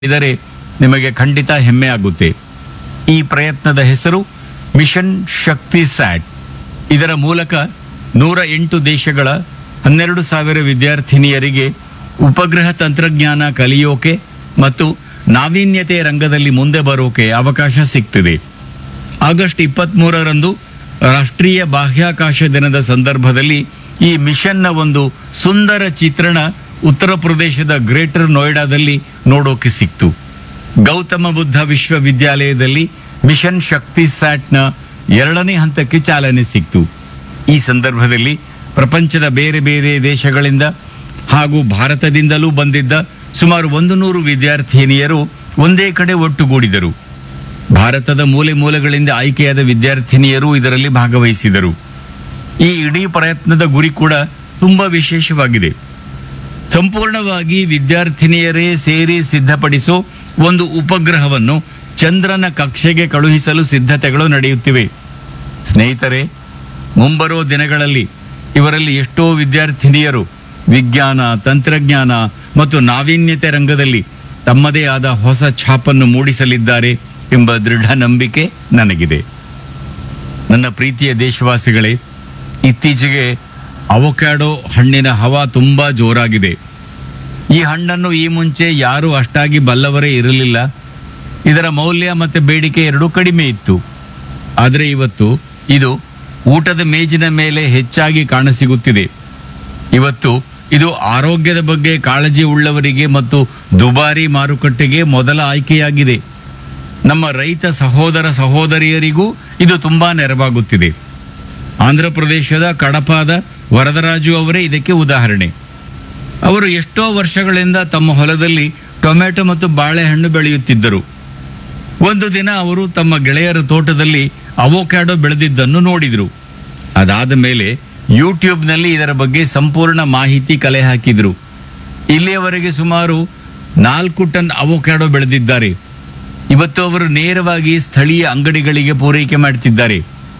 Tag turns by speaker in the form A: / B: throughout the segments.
A: ಇದರೆ ನಿಮಗೆ ಖಂಡಿತ ಹೆಮ್ಮೆ ಆಗುತ್ತೆ ಈ ಪ್ರಯತ್ನದ ಹೆಸರು ಮಿಷನ್ ಶಕ್ತಿ ಸ್ಯಾಟ್ ಇದರ ಮೂಲಕ ನೂರ ಎಂಟು ದೇಶಗಳ ಹನ್ನೆರಡು ಸಾವಿರ ವಿದ್ಯಾರ್ಥಿನಿಯರಿಗೆ ಉಪಗ್ರಹ ತಂತ್ರಜ್ಞಾನ ಕಲಿಯೋಕೆ ಮತ್ತು ನಾವೀನ್ಯತೆ ರಂಗದಲ್ಲಿ ಮುಂದೆ ಬರೋಕೆ ಅವಕಾಶ ಸಿಗ್ತಿದೆ ಆಗಸ್ಟ್ ಇಪ್ಪತ್ತ್ಮೂರರಂದು ರಾಷ್ಟ್ರೀಯ ಬಾಹ್ಯಾಕಾಶ ದಿನದ ಸಂದರ್ಭದಲ್ಲಿ ಈ ಮಿಷನ್ನ ಒಂದು ಸುಂದರ ಚಿತ್ರಣ ಉತ್ತರ ಪ್ರದೇಶದ ಗ್ರೇಟರ್ ನೋಯ್ಡಾದಲ್ಲಿ ನೋಡೋಕೆ ಸಿಕ್ತು ಗೌತಮ ಬುದ್ಧ ವಿಶ್ವವಿದ್ಯಾಲಯದಲ್ಲಿ ಮಿಷನ್ ಶಕ್ತಿ ಸ್ಯಾಟ್ನ ಎರಡನೇ ಹಂತಕ್ಕೆ ಚಾಲನೆ ಸಿಕ್ತು ಈ ಸಂದರ್ಭದಲ್ಲಿ ಪ್ರಪಂಚದ ಬೇರೆ ಬೇರೆ ದೇಶಗಳಿಂದ ಹಾಗೂ ಭಾರತದಿಂದಲೂ ಬಂದಿದ್ದ ಸುಮಾರು ಒಂದು ನೂರು ವಿದ್ಯಾರ್ಥಿನಿಯರು ಒಂದೇ ಕಡೆ ಒಟ್ಟುಗೂಡಿದರು ಭಾರತದ ಮೂಲೆ ಮೂಲೆಗಳಿಂದ ಆಯ್ಕೆಯಾದ ವಿದ್ಯಾರ್ಥಿನಿಯರು ಇದರಲ್ಲಿ ಭಾಗವಹಿಸಿದರು ಈ ಇಡೀ ಪ್ರಯತ್ನದ ಗುರಿ ಕೂಡ ತುಂಬಾ ವಿಶೇಷವಾಗಿದೆ ಸಂಪೂರ್ಣವಾಗಿ ವಿದ್ಯಾರ್ಥಿನಿಯರೇ ಸೇರಿ ಸಿದ್ಧಪಡಿಸೋ ಒಂದು ಉಪಗ್ರಹವನ್ನು ಚಂದ್ರನ ಕಕ್ಷೆಗೆ ಕಳುಹಿಸಲು ಸಿದ್ಧತೆಗಳು ನಡೆಯುತ್ತಿವೆ ಸ್ನೇಹಿತರೆ ಮುಂಬರೋ ದಿನಗಳಲ್ಲಿ ಇವರಲ್ಲಿ ಎಷ್ಟೋ ವಿದ್ಯಾರ್ಥಿನಿಯರು ವಿಜ್ಞಾನ ತಂತ್ರಜ್ಞಾನ ಮತ್ತು ನಾವೀನ್ಯತೆ ರಂಗದಲ್ಲಿ ತಮ್ಮದೇ ಆದ ಹೊಸ ಛಾಪನ್ನು ಮೂಡಿಸಲಿದ್ದಾರೆ ಎಂಬ ದೃಢ ನಂಬಿಕೆ ನನಗಿದೆ ನನ್ನ ಪ್ರೀತಿಯ ದೇಶವಾಸಿಗಳೇ ಇತ್ತೀಚೆಗೆ ಅವಕ್ಯಾಡೋ ಹಣ್ಣಿನ ಹವಾ ತುಂಬಾ ಜೋರಾಗಿದೆ ಈ ಹಣ್ಣನ್ನು ಈ ಮುಂಚೆ ಯಾರೂ ಅಷ್ಟಾಗಿ ಬಲ್ಲವರೇ ಇರಲಿಲ್ಲ ಇದರ ಮೌಲ್ಯ ಮತ್ತು ಬೇಡಿಕೆ ಎರಡೂ ಕಡಿಮೆ ಇತ್ತು ಆದರೆ ಇವತ್ತು ಇದು ಊಟದ ಮೇಜಿನ ಮೇಲೆ ಹೆಚ್ಚಾಗಿ ಕಾಣಸಿಗುತ್ತಿದೆ ಇವತ್ತು ಇದು ಆರೋಗ್ಯದ ಬಗ್ಗೆ ಕಾಳಜಿ ಉಳ್ಳವರಿಗೆ ಮತ್ತು ದುಬಾರಿ ಮಾರುಕಟ್ಟೆಗೆ ಮೊದಲ ಆಯ್ಕೆಯಾಗಿದೆ ನಮ್ಮ ರೈತ ಸಹೋದರ ಸಹೋದರಿಯರಿಗೂ ಇದು ತುಂಬಾ ನೆರವಾಗುತ್ತಿದೆ ಆಂಧ್ರ ಪ್ರದೇಶದ ಕಡಪಾದ ವರದರಾಜು ಅವರೇ ಇದಕ್ಕೆ ಉದಾಹರಣೆ ಅವರು ಎಷ್ಟೋ ವರ್ಷಗಳಿಂದ ತಮ್ಮ ಹೊಲದಲ್ಲಿ ಟೊಮೆಟೊ ಮತ್ತು ಬಾಳೆಹಣ್ಣು ಬೆಳೆಯುತ್ತಿದ್ದರು ಒಂದು ದಿನ ಅವರು ತಮ್ಮ ಗೆಳೆಯರ ತೋಟದಲ್ಲಿ ಅವೋಕ್ಯಾಡೋ ಬೆಳೆದಿದ್ದನ್ನು ನೋಡಿದರು ಅದಾದ ಮೇಲೆ ಯೂಟ್ಯೂಬ್ನಲ್ಲಿ ಇದರ ಬಗ್ಗೆ ಸಂಪೂರ್ಣ ಮಾಹಿತಿ ಕಲೆ ಹಾಕಿದರು ಇಲ್ಲಿಯವರೆಗೆ ಸುಮಾರು ನಾಲ್ಕು ಟನ್ ಅವೋಕ್ಯಾಡೋ ಬೆಳೆದಿದ್ದಾರೆ ಇವತ್ತು ಅವರು ನೇರವಾಗಿ ಸ್ಥಳೀಯ ಅಂಗಡಿಗಳಿಗೆ ಪೂರೈಕೆ ಮಾಡ್ತಿದ್ದಾರೆ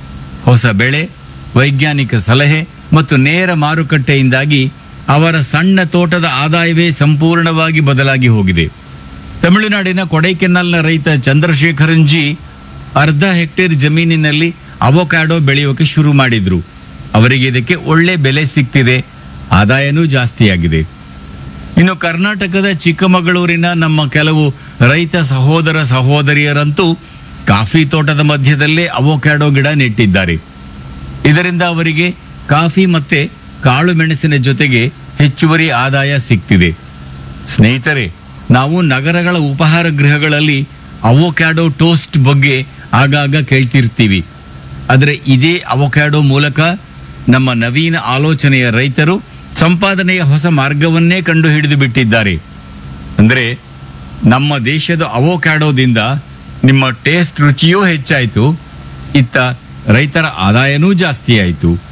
A: ಹೊಸ ಬೆಳೆ ವೈಜ್ಞಾನಿಕ ಸಲಹೆ ಮತ್ತು ನೇರ ಮಾರುಕಟ್ಟೆಯಿಂದಾಗಿ ಅವರ ಸಣ್ಣ ತೋಟದ ಆದಾಯವೇ ಸಂಪೂರ್ಣವಾಗಿ ಬದಲಾಗಿ ಹೋಗಿದೆ ತಮಿಳುನಾಡಿನ ಕೊಡೈಕೆನಾಲ್ನ ರೈತ ಚಂದ್ರಶೇಖರನ್ ಜಿ ಅರ್ಧ ಹೆಕ್ಟೇರ್ ಜಮೀನಿನಲ್ಲಿ ಅವೊಕ್ಯಾಡೋ ಬೆಳೆಯೋಕೆ ಶುರು ಮಾಡಿದ್ರು ಅವರಿಗೆ ಇದಕ್ಕೆ ಒಳ್ಳೆ ಬೆಲೆ ಸಿಗ್ತಿದೆ ಆದಾಯನೂ ಜಾಸ್ತಿಯಾಗಿದೆ ಇನ್ನು ಕರ್ನಾಟಕದ ಚಿಕ್ಕಮಗಳೂರಿನ ನಮ್ಮ ಕೆಲವು ರೈತ ಸಹೋದರ ಸಹೋದರಿಯರಂತೂ ಕಾಫಿ ತೋಟದ ಮಧ್ಯದಲ್ಲೇ ಅವೊಕ್ಯಾಡೋ ಗಿಡ ನೆಟ್ಟಿದ್ದಾರೆ ಇದರಿಂದ ಅವರಿಗೆ ಕಾಫಿ ಮತ್ತೆ ಕಾಳು ಮೆಣಸಿನ ಜೊತೆಗೆ ಹೆಚ್ಚುವರಿ ಆದಾಯ ಸಿಗ್ತಿದೆ ಸ್ನೇಹಿತರೆ ನಾವು ನಗರಗಳ ಉಪಹಾರ ಗೃಹಗಳಲ್ಲಿ ಅವೊಕ್ಯಾಡೋ ಟೋಸ್ಟ್ ಬಗ್ಗೆ ಆಗಾಗ ಕೇಳ್ತಿರ್ತೀವಿ ಆದರೆ ಇದೇ ಅವೊಕ್ಯಾಡೋ ಮೂಲಕ ನಮ್ಮ ನವೀನ ಆಲೋಚನೆಯ ರೈತರು ಸಂಪಾದನೆಯ ಹೊಸ ಮಾರ್ಗವನ್ನೇ ಕಂಡು ಹಿಡಿದು ಬಿಟ್ಟಿದ್ದಾರೆ ಅಂದರೆ ನಮ್ಮ ದೇಶದ ಅವೊಕ್ಯಾಡೋದಿಂದ ನಿಮ್ಮ ಟೇಸ್ಟ್ ರುಚಿಯೂ ಹೆಚ್ಚಾಯಿತು ಇತ್ತ ರೈತರ ಆದಾಯನೂ ಜಾಸ್ತಿ ಆಯಿತು